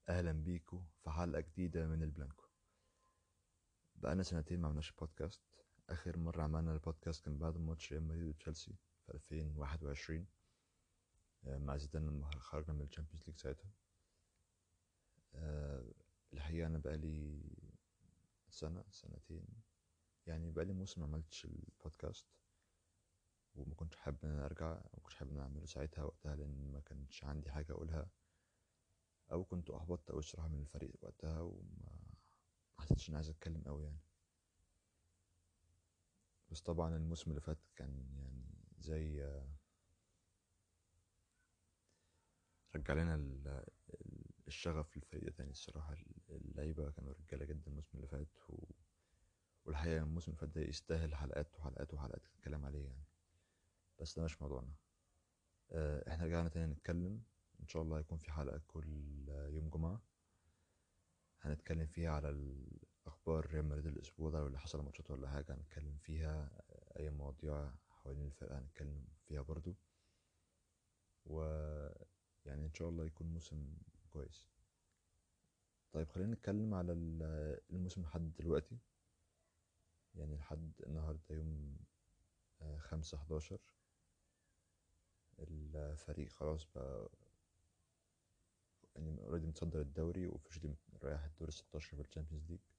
اهلا بيكو في حلقة جديدة من البلانكو بقالنا سنتين ما عملناش بودكاست اخر مرة عملنا البودكاست كان بعد ماتش ريال مدريد وتشيلسي في 2021 آه، مع زيدان لما خرجنا من الشامبيونز ليج ساعتها آه، الحقيقة انا بقالي سنة سنتين يعني بقالي موسم ما عملتش البودكاست وما كنتش حابب ان انا ارجع ما كنتش حابب ان انا اعمله ساعتها وقتها لان ما كانش عندي حاجة اقولها او كنت احبطت اوي الصراحه من الفريق وقتها وما حسيتش اني عايز اتكلم اوي يعني بس طبعا الموسم اللي فات كان يعني زي رجع لنا ال- ال- الشغف للفريق ده تاني الصراحة اللعيبة كانوا رجالة جدا الموسم اللي فات و... والحقيقة الموسم اللي فات ده يستاهل حلقات وحلقات وحلقات الكلام عليه يعني بس ده مش موضوعنا آه، احنا رجعنا تاني نتكلم ان شاء الله هيكون في حلقة كل يوم جمعة هنتكلم فيها على الاخبار ريال مدريد الاسبوع ده واللي حصل ماتشات ولا حاجة هنتكلم فيها اي مواضيع حوالين الفرقة هنتكلم فيها برضو و يعني ان شاء الله يكون موسم كويس طيب خلينا نتكلم على ال- الموسم لحد دلوقتي يعني لحد النهاردة يوم آه، خمسة حداشر الفريق خلاص بقى يعني اوريدي متصدر الدوري وفيشلي رايح الدور الستاشر في الشامبيونز ليج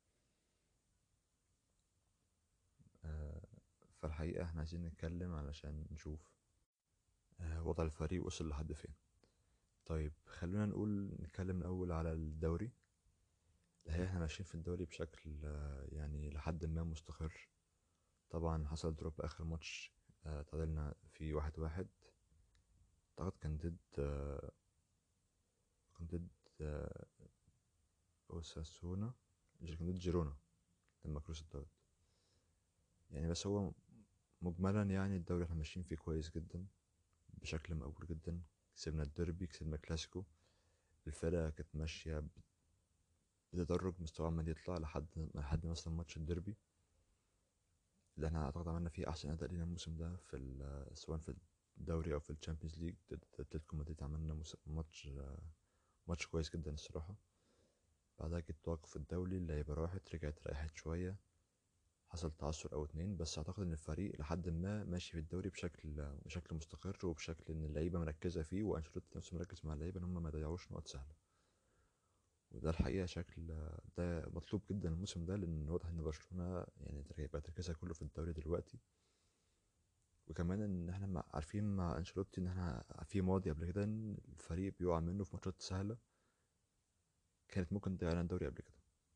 آه، فالحقيقة احنا عايزين نتكلم علشان نشوف آه، وضع الفريق وصل لحد فين طيب خلونا نقول نتكلم الأول على الدوري الحقيقة احنا ماشيين في الدوري بشكل آه، يعني لحد ما مستقر طبعا حصل دروب آخر ماتش آه، تعادلنا في واحد واحد أعتقد كان ضد آه، كان ضد آه، أوساسونا مش كان ضد جيرونا لما كروس اتطرد يعني بس هو مجملا يعني الدوري احنا ماشيين فيه كويس جدا بشكل مقبول جدا كسبنا الديربي كسبنا الكلاسيكو الفرقة كانت ماشية بت- بتدرج مستوى عمال يطلع لحد لحد مثلا ماتش الديربي اللي احنا اعتقد عملنا فيه احسن اداء لينا الموسم ده في ال- سواء في الدوري او في الشامبيونز ليج ضد اتلتيكو مدريد عملنا موس- ماتش ماتش كويس جدا الصراحة بعدها جه التوقف الدولي اللعيبة راحت رجعت ريحت شوية حصل تعثر او اتنين بس اعتقد ان الفريق لحد ما ماشي في الدوري بشكل بشكل مستقر وبشكل ان اللعيبه مركزه فيه وانشيلوتي نفسه مركز مع اللعيبه ان هم ما يضيعوش نقط سهله وده الحقيقه شكل ده مطلوب جدا الموسم ده لان واضح ان برشلونه يعني بقى تركيزها كله في الدوري دلوقتي وكمان ان احنا مع- عارفين مع انشيلوتي ان احنا في ماضي قبل كده ان الفريق بيقع منه في ماتشات سهله كانت ممكن تضيع لنا الدوري قبل كده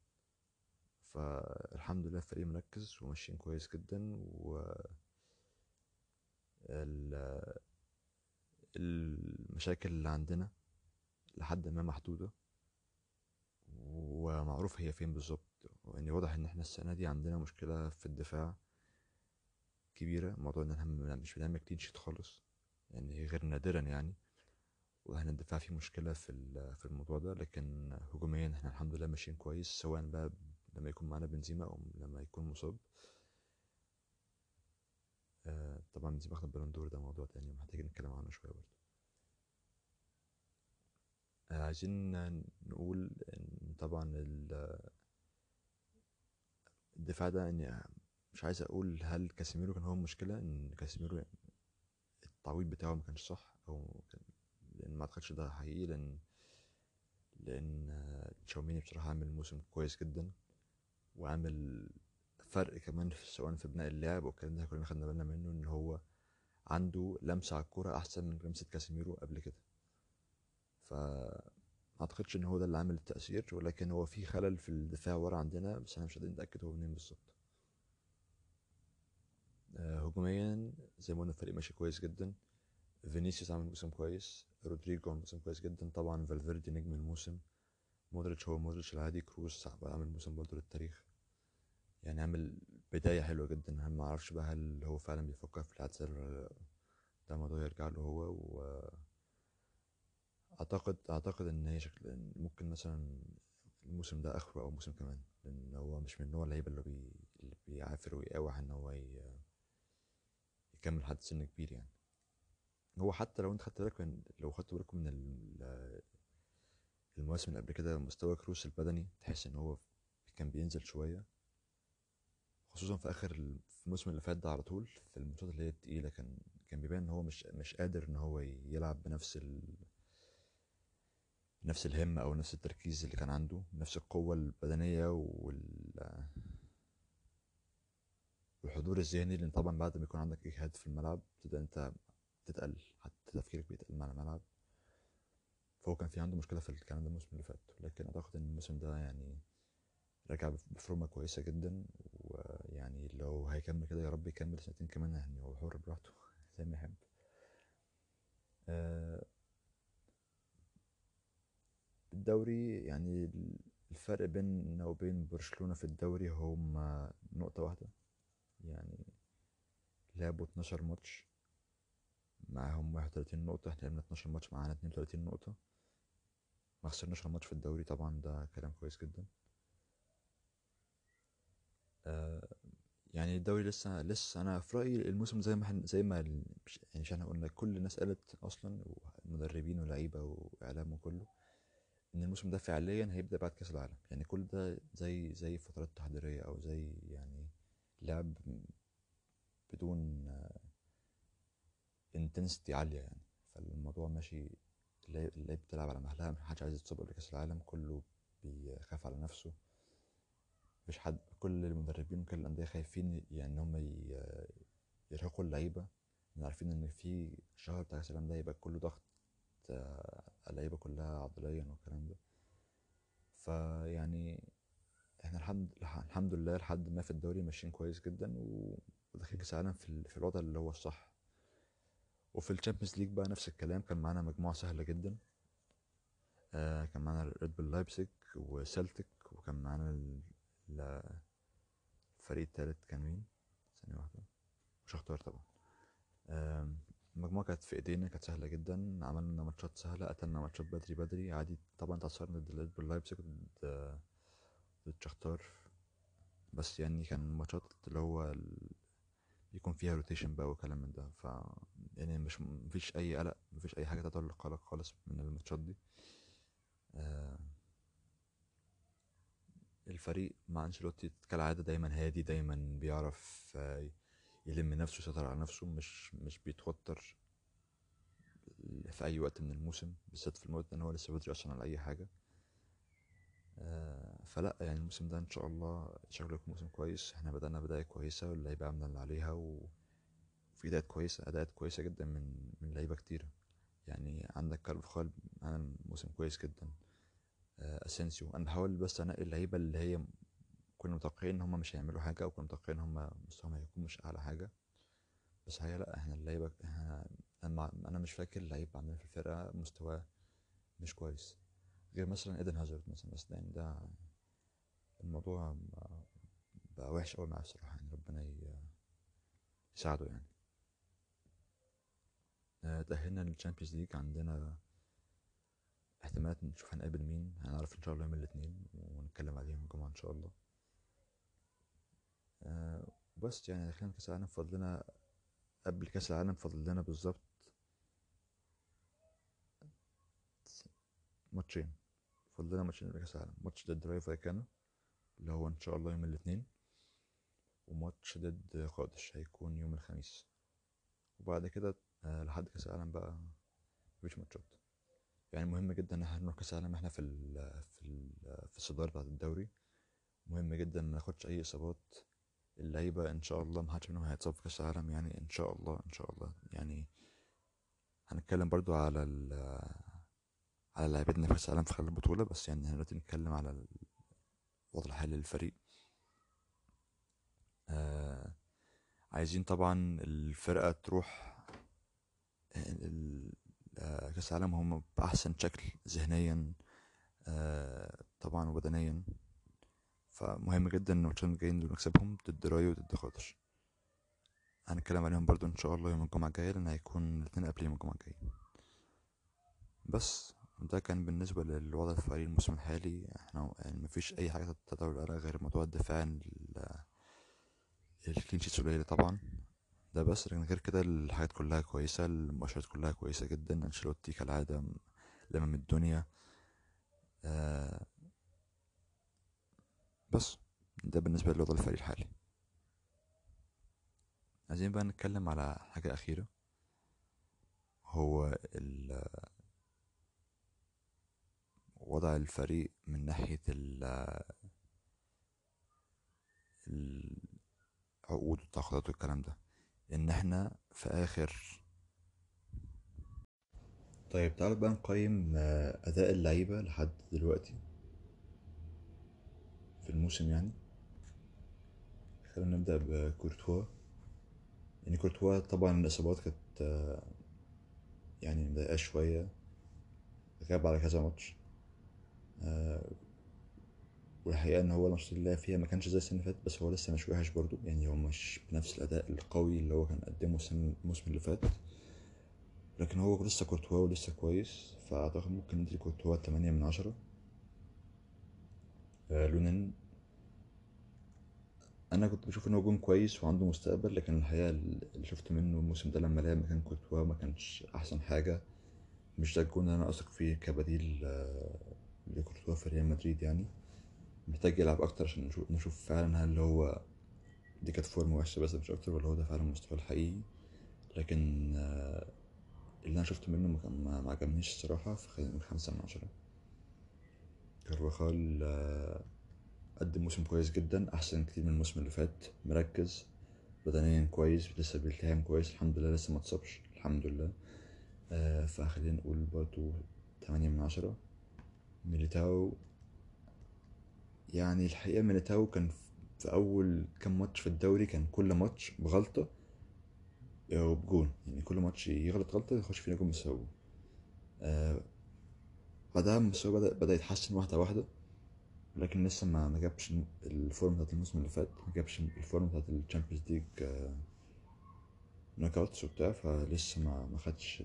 فالحمد لله الفريق مركز وماشيين كويس جدا و ال- المشاكل اللي عندنا لحد ما محدودة ومعروف هي فين بالظبط يعني واضح ان احنا السنة دي عندنا مشكلة في الدفاع كبيرة موضوع ان احنا مش بنعمل كلين شيت خالص يعني غير نادرا يعني واحنا الدفاع فيه مشكلة في ال- في الموضوع ده لكن هجوميا احنا الحمد لله ماشيين كويس سواء بقى لما يكون معانا بنزيما او لما يكون مصاب آه، طبعا بنزيما اخد بالون دور ده موضوع تاني ومحتاجين نتكلم عنه شوية برضه آه، عايزين نقول ان طبعا ال- الدفاع ده اني مش عايز اقول هل كاسيميرو كان هو المشكلة ان كاسيميرو التعويض بتاعه ما كانش صح او كان لان ما اعتقدش ده حقيقي لان لان آه، تشاوميني بصراحة عامل موسم كويس جدا وعامل فرق كمان في سواء في بناء اللعب والكلام ده كلنا خدنا بالنا منه ان هو عنده لمسة على الكورة احسن من لمسة كاسيميرو قبل كده ف ما اعتقدش ان هو ده اللي عامل التأثير ولكن هو في خلل في الدفاع ورا عندنا بس انا مش قادر نتأكد هو منين بالظبط آه، هجوميا زي ما قلنا الفريق ماشي كويس جدا فينيسيوس عامل موسم كويس رودريجو عامل موسم كويس جدا طبعا فالفيردي نجم الموسم مودريتش هو مودريتش العادي كروس عامل موسم برضه للتاريخ يعني عامل بداية حلوة جدا أنا ما اعرفش بقى هل هو فعلا بيفكر في الاعتزال ولا لا. ده موضوع يرجع له هو واعتقد اعتقد ان هي شكل إن ممكن مثلا الموسم ده اخره او موسم كمان لان هو مش من نوع اللعيبه اللي, بي... اللي بيعافر ويقاوح ان هو ي... يكمل لحد سن كبير يعني هو حتى لو انت خدت بالك من لو خدت بالكم من ال... المواسم اللي قبل كده مستوى كروس البدني تحس ان هو كان بينزل شويه خصوصا في اخر ال- في الموسم اللي فات ده على طول في الماتشات اللي هي التقيله كان كان بيبان ان هو مش مش قادر ان هو يلعب بنفس ال نفس الهمة أو نفس التركيز اللي كان عنده نفس القوة البدنية وال... والحضور الذهني لأن طبعا بعد ما يكون عندك إجهاد في الملعب تبدأ أنت تتقل حتى تفكيرك بيتقل مع الملعب فهو كان في عنده مشكلة في الكلام ده الموسم اللي فات لكن أعتقد إن الموسم ده يعني رجع بفورمة كويسة جدا ويعني لو هيكمل كده يا رب يكمل سنتين كمان يعني هو حر براحته زي ما يحب آه، الدوري يعني الفرق بيننا وبين برشلونة في الدوري هما نقطة واحدة يعني لعبوا 12 ماتش معاهم 31 نقطة احنا لعبنا 12 ماتش معانا 32 نقطة ما خسرناش ماتش في الدوري طبعا ده كلام كويس جدا آه يعني الدوري لسه لسه انا في رايي الموسم زي ما احنا زي ما ال- مش- يعني مش احنا قلنا كل الناس قالت اصلا المدربين ولاعيبه واعلام وكله ان الموسم ده فعليا هيبدا بعد كاس العالم يعني كل ده زي زي فترات تحضيريه او زي يعني لعب بدون انتنسيتي عاليه يعني فالموضوع ماشي اللعيبه اللعيبة بتلعب على مهلها محدش عايز يتصاب قبل كاس العالم كله بيخاف على نفسه مفيش حد كل المدربين وكل الانديه خايفين يعني ان هم ي- يرهقوا اللعيبه لأن عارفين ان في الشهر بتاع كاس العالم ده يبقى كله ضغط آه، على اللعيبه كلها عضليا والكلام ده فيعني احنا الحمد الحمد لله لحد ما في الدوري ماشيين كويس جدا و- وداخلين كاس العالم في ال- في الوضع اللي هو الصح وفي الشامبيونز ليج بقى نفس الكلام كان معانا مجموعه سهله جدا آه كان معانا ريد بول لايبسيج وسلتك وكان معانا ال- ال- الفريق التالت كان مين ثانيه واحده شختار طبعا آم، المجموعة كانت في ايدينا كانت سهلة جدا عملنا ماتشات سهلة قتلنا ماتشات بدري بدري عادي طبعا اتعثرنا ضد ريد بول لايبزيج ضد ضد شختار بس يعني كان ماتشات اللي هو ال... بيكون فيها روتيشن بقى وكلام من ده ف يعني مش مفيش اي قلق مفيش اي حاجة تدل قلق خالص من الماتشات دي آه، الفريق مع انشيلوتي كالعادة دايما هادي دايما بيعرف آه، يلم نفسه يسيطر على نفسه مش مش بيتوتر في اي وقت من الموسم بالذات في الموت ان هو لسه بدري اصلا على اي حاجه آه، فلا يعني الموسم ده ان شاء الله شكله يكون موسم كويس احنا بدأنا بداية كويسة واللعيبة عملنا اللي عليها و- وفي اداءات كويسة اداءات كويسة جدا من من لعيبة كتيرة يعني عندك كارفخال عمل موسم كويس جدا آه، اسينسيو انا بحاول بس انقي اللعيبة اللي هي كنا متوقعين ان هم مش هيعملوا حاجة او كنا متوقعين ان هم مستواهم هيكون مش اعلى حاجة بس هي لا احنا اللعيبة احنا انا انا مش فاكر لعيب عندنا في الفرقة مستواه مش كويس غير مثلا ايدن هازارد مثلا بس ده يعني ده الموضوع بقى- بقى وحش قوي معاه بصراحة يعني ربنا ي- يساعده يعني آه، تأهلنا للتشامبيونز ليج عندنا احتمالات نشوف هنقابل مين هنعرف ان شاء الله يوم الاثنين ونتكلم عليهم الجمعة ان شاء الله آه، بس يعني داخلين كأس العالم فاضلنا قبل كأس العالم فاضل لنا بالظبط ماتشين فاضل لنا ماتشين قبل كأس العالم ماتش ضد رايو فايكانو اللي هو ان شاء الله يوم الاثنين وماتش ضد قادش هيكون يوم الخميس وبعد كده آه، لحد كأس العالم بقى مفيش ماتشات يعني مهم جدا ان احنا نروح كأس العالم احنا في ال في ال في الصدارة بتاعة الدوري مهم جدا ما ناخدش اي اصابات اللعيبة ان شاء الله محدش منهم هيتصاب في كأس العالم يعني ان شاء الله ان شاء الله يعني هنتكلم برضو على ال على لعيبتنا في كأس العالم في خلال البطولة بس يعني احنا دلوقتي نتكلم على الوضع الحالي للفريق آه عايزين طبعا الفرقة تروح ال- آه، كأس العالم هم بأحسن شكل ذهنيا آه، طبعا وبدنيا فمهم جدا ان الماتشين الجايين دول نكسبهم ضد رايو وضد خاطر هنتكلم عليهم برضو ان شاء الله يوم الجمعة الجاية لان هيكون الاتنين قبل يوم الجمعة الجاية بس ده كان بالنسبة للوضع الفريق الموسم الحالي احنا يعني مفيش اي حاجة تدور عليها غير موضوع الدفاع ال- الكلين شيتس قليلة طبعا ده بس لكن غير كده الحاجات كلها كويسة المؤشرات كلها كويسة جدا انشيلوتي كالعادة لمم الدنيا ده بالنسبة للوضع الفريق الحالي عايزين بقى نتكلم على حاجة أخيرة هو ال وضع الفريق من ناحية ال العقود والتعاقدات والكلام ده ان احنا في اخر طيب تعالوا بقى نقيم اداء اللعيبة لحد دلوقتي في الموسم يعني خلينا نبدأ بكورتوا يعني كورتوا طبعا الإصابات كانت يعني مضايقاه شوية غاب على كذا ماتش والحقيقة إن هو الماتشات اللي لعب فيها ما كانش زي السنة اللي فاتت بس هو لسه مش وحش برضه يعني هو مش بنفس الأداء القوي اللي هو كان قدمه السنة الموسم اللي فات لكن هو لسه كورتوا ولسه كويس فأعتقد ممكن ندي كورتوا تمانية من عشرة لونين انا كنت بشوف ان هو جون كويس وعنده مستقبل لكن الحقيقه اللي شفت منه الموسم ده لما لعب مكان كورتوا ما كانش احسن حاجه مش ده الجون اللي انا اثق فيه كبديل لكورتوا في ريال مدريد يعني محتاج يلعب اكتر عشان نشوف, نشوف فعلا هل هو دي كانت فورمه وحشه بس مش اكتر ولا هو ده فعلا مستواه الحقيقي لكن اللي انا شفته منه ما عجبنيش الصراحه فخلينا نقول خمسة من عشرة كارفاخال قدم موسم كويس جدا احسن كتير من الموسم اللي فات مركز بدنيا كويس لسه بيلتحم كويس الحمد لله لسه ما اتصابش الحمد لله آه فخلينا نقول برضو تمانية من عشرة ميليتاو يعني الحقيقة ميليتاو كان في أول كام ماتش في الدوري كان كل ماتش بغلطة أو بجون يعني كل ماتش يغلط غلطة يخش فينا جون بسببه آه بعدها مستواه بدأ, بدأ يتحسن واحدة واحدة لكن لسه ما ما جابش الفورم بتاعت الموسم اللي فات ما جابش الفورم بتاعت الشامبيونز ليج نوك اوتس وبتاع فلسه ما ما خدش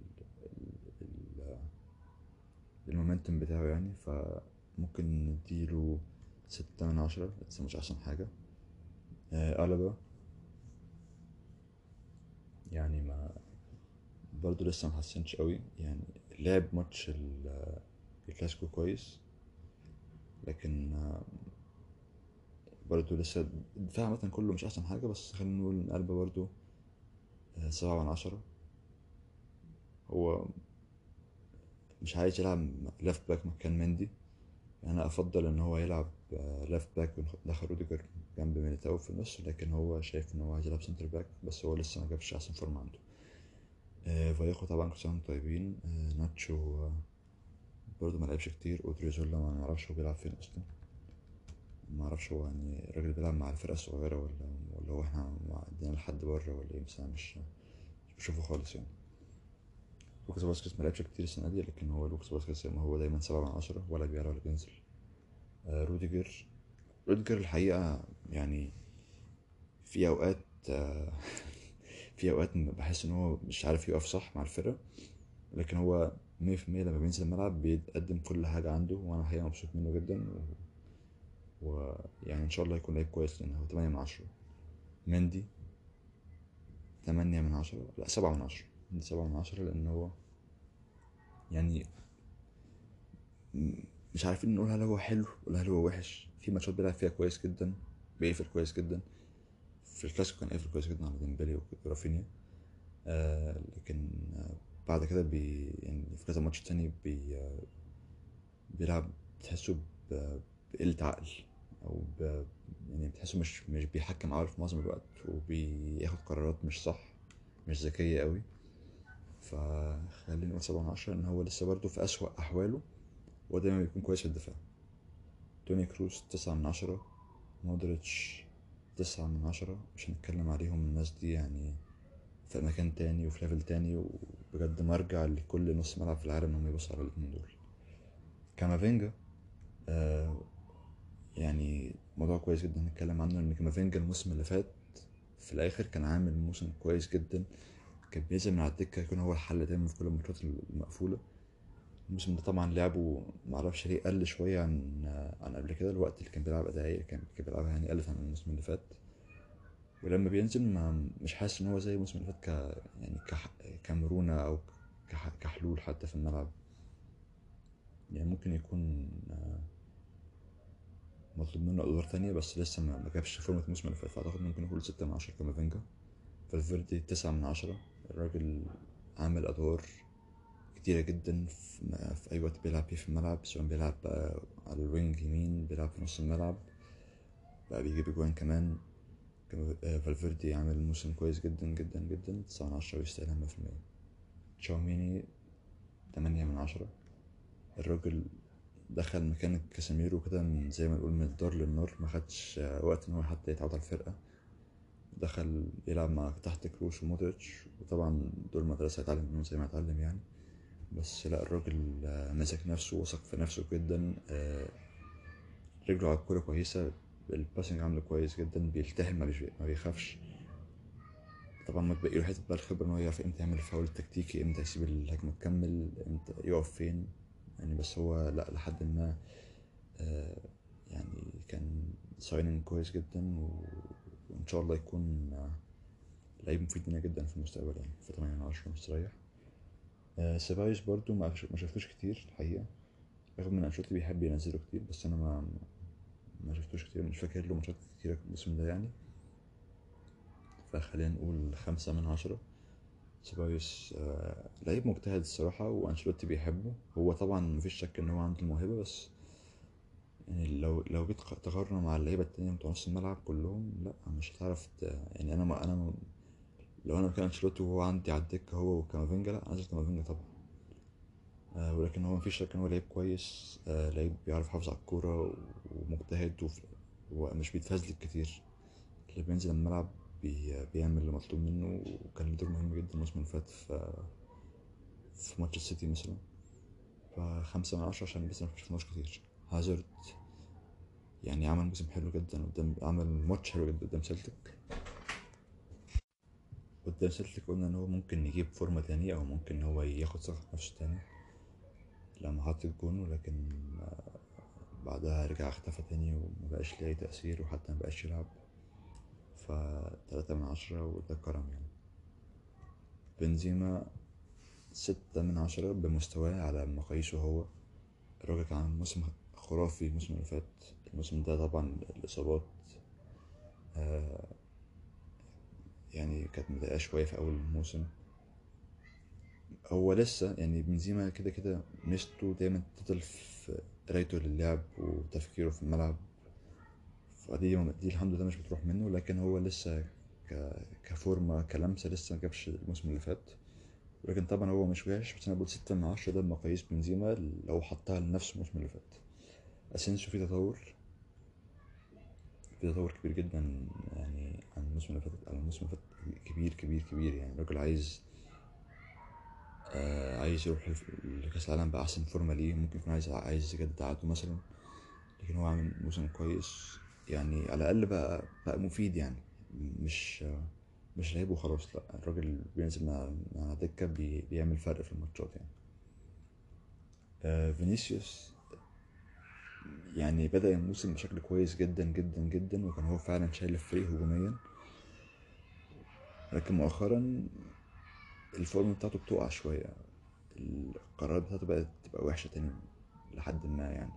المومنتم بتاعه يعني فممكن نديله ستة من عشرة لسه مش أحسن حاجة آه ألبا يعني ما برضه لسه محسنش قوي يعني لعب ماتش الكلاسيكو كويس لكن برضه لسه الدفاع عامة كله مش أحسن حاجة بس خلينا نقول إن قلبه برضه سبعة من عشرة هو مش عايز يلعب ليفت باك مكان مندي أنا أفضل إن هو يلعب ليفت باك ويدخل روديجر جنب ميليتاو في النص لكن هو شايف إن هو عايز يلعب سنتر باك بس هو لسه ما جابش أحسن فورم عنده فايخو طبعا كل سنة طيبين ناتشو برضه ما لعبش كتير اودريزولا ما نعرفش هو بيلعب فين اصلا ما اعرفش هو يعني الراجل بيلعب مع الفرقه الصغيره ولا ولا هو احنا معدينا لحد بره ولا ايه بس انا مش مش بشوفه خالص يعني لوكاس فاسكيز ما لعبش كتير السنه دي لكن هو لوكاس فاسكيز ما هو دايما سبعة من عشرة ولا بيعلى ولا بينزل آه روديجر روديجر الحقيقه يعني في اوقات آه في اوقات بحس ان هو مش عارف يقف صح مع الفرقه لكن هو مية في المية لما بينزل الملعب بيقدم كل حاجة عنده وأنا الحقيقة مبسوط منه جدا ويعني إن شاء الله يكون لعيب كويس لأن هو تمانية من عشرة مندي تمانية من عشرة لا سبعة من عشرة مندي سبعة من عشرة لأن هو يعني مش عارفين نقول هل هو حلو ولا هل هو وحش في ماتشات بيلعب فيها كويس جدا بيقفل كويس جدا في الكلاسيكو كان قافل كويس جدا على ديمبلي ورافينيا آه لكن آه بعد كده بي يعني في كذا ماتش تاني بي بيلعب بتحسه بقلة عقل أو ب يعني بتحسه مش مش بيحكم عقله في معظم الوقت وبياخد قرارات مش صح مش ذكية قوي فخلينا نقول سبعة من عشرة إن هو لسه برضه في أسوأ أحواله هو دايما بيكون كويس في الدفاع توني كروس تسعة من عشرة مودريتش تسعة من عشرة مش هنتكلم عليهم الناس دي يعني في مكان تاني وفي ليفل تاني وبجد مرجع لكل نص ملعب في العالم انهم يبصوا على الاتنين دول كامافينجا آه يعني موضوع كويس جدا نتكلم عنه ان كامافينجا الموسم اللي فات في الاخر كان عامل موسم كويس جدا كان بينزل من على الدكه يكون هو الحل دايما في كل الماتشات المقفوله الموسم ده طبعا لعبه معرفش ليه قل شويه عن عن قبل كده الوقت اللي كان بيلعب ادائي اللي كان بيلعبها يعني قلت عن الموسم اللي فات ولما بينزل ما مش حاسس ان هو زي الموسم اللي فات ك يعني كح... كمرونة او كح... كحلول حتى في الملعب يعني ممكن يكون مطلوب منه ادوار تانية بس لسه ما ما جابش فورمة الموسم اللي فات فاعتقد ممكن نقول ستة من عشرة كامافينجا فالفيردي تسعة من عشرة الراجل عامل ادوار كتيرة جدا في, ما- في اي وقت بيلعب فيه في الملعب سواء بيلعب بقى على الوينج يمين بيلعب في نص الملعب بقى بيجيب اجوان كمان كان- آه، فالفيردي عامل موسم كويس جدا جدا جدا تسعة من عشرة ويستاهل مية في المية تشاوميني تمانية من عشرة الراجل دخل مكان كاسيميرو كده من زي ما نقول من الدار للنار ما خدش آه، وقت ان هو حتى يتعود على الفرقة دخل يلعب مع تحت كروس ومودريتش وطبعا دول مدرسة يتعلم منهم زي ما اتعلم يعني بس لا الراجل آه، مسك نفسه وثق في نفسه جدا آه، رجله على الكورة كويسة الباسنج عامله كويس جدا بيلتحم ما بيش- ما بيخافش طبعا ما تبقي له حته بقى الخبره ان هو يعرف امتى يعمل الفاول التكتيكي امتى يسيب الهجمه تكمل امتى يقف فين يعني بس هو لا لحد ما آه، يعني كان سايننج كويس جدا و... وان شاء الله يكون آه، لعيب مفيد لنا جدا في المستقبل يعني في 8 من 10 مستريح آه، سيبايوس برضو ما ما شفتوش كتير الحقيقه رغم ان انشيلوتي بيحب ينزله كتير بس انا ما ما شفتوش كتير مش فاكر له ماتشات كتيرة الموسم ده يعني فخلينا نقول خمسة من عشرة سيبايوس آه، لعيب مجتهد الصراحة وأنشيلوتي بيحبه هو طبعا مفيش شك إن هو عنده الموهبة بس يعني لو لو جيت ق- تقارنه مع اللعيبة التانية بتوع نص الملعب كلهم لأ مش هتعرف ت... يعني أنا ما أنا ما... لو أنا مكان أنشيلوتي وهو عندي على الدكة هو وكامافينجا لأ أنزل كامافينجا طبعا آه ولكن هو مفيش شك إن هو لعيب كويس آه لعيب بيعرف يحافظ على الكورة ومجتهد وف- ومش بيتفزلك كتير اللي بينزل الملعب بي... بيعمل اللي مطلوب منه وكان له دور مهم جدا الموسم اللي فات في في ماتش السيتي مثلا فخمسة من عشرة عشان بس ما شفناش كتير هازارد يعني عمل موسم حلو جدا قدام عمل ماتش حلو جدا قدام سلتك قدام سلتك قلنا ان هو ممكن يجيب فورمة تانية او ممكن ان هو ياخد ثقة في نفسه تاني لما حط الجون ولكن آه، بعدها رجع اختفى تاني ومبقاش ليه أي تأثير وحتى مبقاش يلعب فتلاتة من عشرة وده كرم يعني بنزيما ستة من عشرة بمستواه على مقاييسه هو الراجل كان عامل موسم خرافي الموسم اللي فات الموسم ده طبعا الإصابات آه يعني كانت مضايقاه شوية في أول الموسم هو لسه يعني بنزيما كده كده ميزته دايما تفضل في قرايته للعب وتفكيره في الملعب فدي دي الحمد لله مش بتروح منه لكن هو لسه ك... كفورمة كلمسة لسه مجابش الموسم اللي فات ولكن طبعا هو مش وحش بس انا بقول ستة من عشرة ده بمقاييس بنزيما لو حطها لنفسه الموسم اللي فات اسينسيو في تطور في تطور كبير جدا يعني عن الموسم اللي فات عن الموسم اللي فات كبير كبير كبير يعني الراجل عايز آه عايز يروح لف- لكأس العالم بأحسن فورمة ليه ممكن يكون عايز عايز يجدد عقده مثلا لكن هو عامل موسم كويس يعني على الأقل بقى بقى مفيد يعني مش مش لعيب وخلاص لا الراجل بينزل مع مع دكة بي بيعمل فرق في الماتشات يعني آه فينيسيوس يعني بدأ الموسم بشكل كويس جدا جدا جدا وكان هو فعلا شايل الفريق هجوميا لكن مؤخرا الفورم بتاعته بتقع شوية القرارات بتاعته بقت تبقى وحشة تاني لحد ما يعني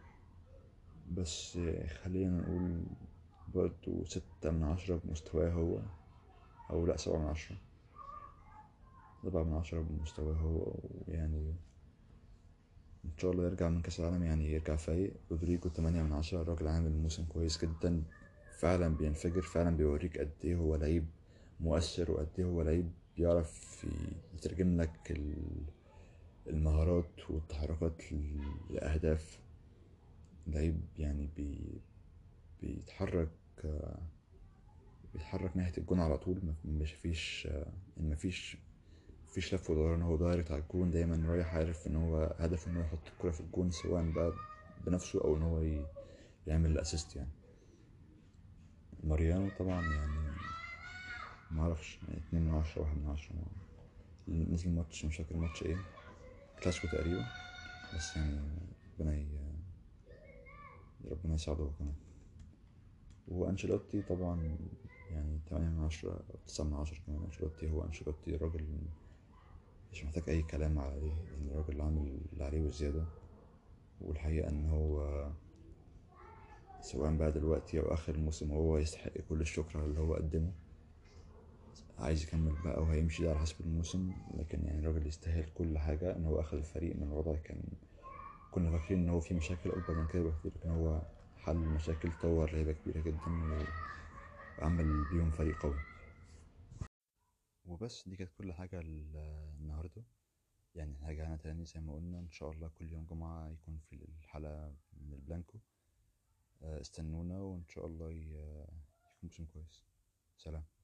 بس خلينا نقول برضه ستة من عشرة بمستواه هو أو لأ سبعة من عشرة سبعة من عشرة بمستواه هو ويعني إن شاء الله يرجع من كأس العالم يعني يرجع فايق رودريجو تمانية من عشرة الراجل عامل موسم كويس جدا فعلا بينفجر فعلا بيوريك قد إيه هو لعيب مؤثر وقد إيه هو لعيب بيعرف ي- يترجم لك ال- المهارات والتحركات ل- لأهداف لعيب يعني بي بيتحرك آه، بيتحرك ناحية الجون على طول ما- مش فيش آه، يعني مفيش مفيش لف ودوران هو دايركت على الجون دايما رايح عارف ان هو هدفه ان هو يحط الكرة في الجون سواء بقى بنفسه او ان هو ي- يعمل الاسيست يعني ماريانو طبعا يعني معرفش يعني اتنين من عشرة واحد من عشرة نزل ماتش مش فاكر ماتش ايه كلاسيكو تقريبا بس يعني ربنا ي... ربنا يساعده هو كمان وانشيلوتي طبعا يعني تمانية من عشرة أو تسعة من عشرة كمان انشيلوتي هو انشيلوتي راجل مش محتاج أي كلام عليه يعني الراجل عامل اللي عليه وزيادة والحقيقة إن هو سواء بقى دلوقتي أو آخر الموسم هو يستحق كل الشكر على اللي هو قدمه عايز يكمل بقى وهيمشي ده على حسب الموسم لكن يعني الراجل يستاهل كل حاجة إن هو أخد الفريق من وضع كان كنا فاكرين إن هو في مشاكل أكبر من كده بكتير لكن هو حل مشاكل طور لعيبة كبيرة جدا وعمل بيهم فريق قوي وبس دي كانت كل حاجة ال- النهاردة يعني احنا رجعنا تاني زي ما قلنا ان شاء الله كل يوم جمعة يكون في الحلقة من البلانكو آه، استنونا وان شاء الله ي- يكون موسم كويس سلام